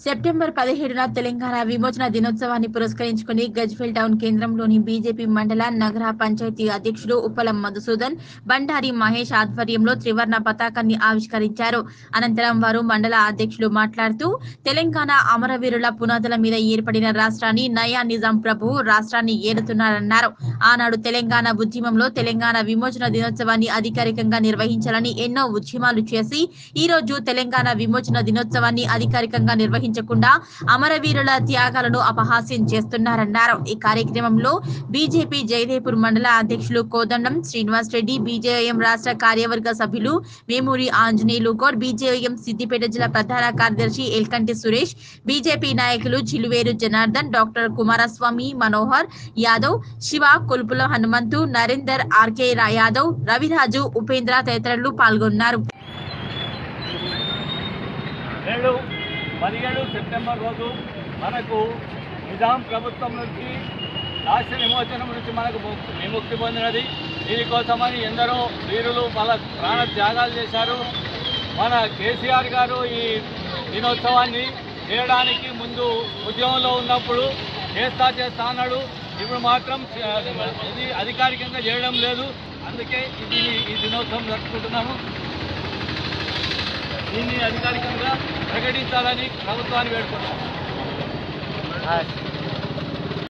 September పదిహేడున తెలంగాణ విమోచన దినోత్సవాన్ని పురస్కరించుకుని గజ్వేల్ టౌన్ కేంద్రంలోని బీజేపీ మండల నగర పంచాయతీ అధ్యక్షుడు ఉప్పలం మధుసూదన్ బండారి మహేష్ ఆధ్వర్యంలో త్రివర్ణ పతాకాన్ని ఆవిష్కరించారు అనంతరం వారు మండల అధ్యక్షులు మాట్లాడుతూ తెలంగాణ అమరవీరుల పునాదుల మీద ఏర్పడిన రాష్ట్రాన్ని నయా నిజాం ప్రభువు రాష్ట్రాన్ని ఏలుతున్నారన్నారు ఆనాడు తెలంగాణ ఉద్యమంలో తెలంగాణ విమోచన దినోత్సవాన్ని అధికారికంగా నిర్వహించాలని ఎన్నో ఉద్యమాలు చేసి ఈ రోజు తెలంగాణ విమోచన దినోత్సవాన్ని అధికారికంగా నిర్వహించకుండా అమరవీరుల త్యాగాలను అపహాస్యం చేస్తున్నారన్నారు ఈ కార్యక్రమంలో బీజేపీ జయదేపూర్ మండల అధ్యక్షులు కోదండం శ్రీనివాస్ రెడ్డి బీజేఎం రాష్ట్ర కార్యవర్గ సభ్యులు వేమూరి ఆంజనేయులు గౌడ్ బీజేఎం సిద్దిపేట జిల్లా ప్రధాన కార్యదర్శి ఎల్కంటి సురేష్ బీజేపీ నాయకులు చిలువేరు జనార్దన్ డాక్టర్ కుమారస్వామి మనోహర్ యాదవ్ శివ కొల్పుల హనుమంతు నరేందర్ ఆర్కే రా- యాదవ్ రవిరాజు ఉపేంద్ర తదితరులు పాల్గొన్నారు నేడు పదిహేడు సెప్టెంబర్ రోజు మనకు నిజాం ప్రభుత్వం నుంచి రాష్ట్ర విమోచనం నుంచి మనకు ము- విముక్తి పొందినది దీనికోసమని ఎందరో వీరులు వాళ్ళ ప్రాణ త్యాగాలు చేశారు మన కేసీఆర్ గారు ఈ దినోత్సవాన్ని చేయడానికి ముందు ఉద్యమంలో ఉన్నప్పుడు చేస్తా చేస్తా అన్నాడు ఇప్పుడు మాత్రం చ- ఇది అధికారికంగా చేయడం లేదు అందుకే ఇది ఈ దినోత్సవం జరుపుకుంటున్నాము దీన్ని అధికారికంగా ప్రకటించాలని ప్రభుత్వాన్ని వేడుకుంటున్నాం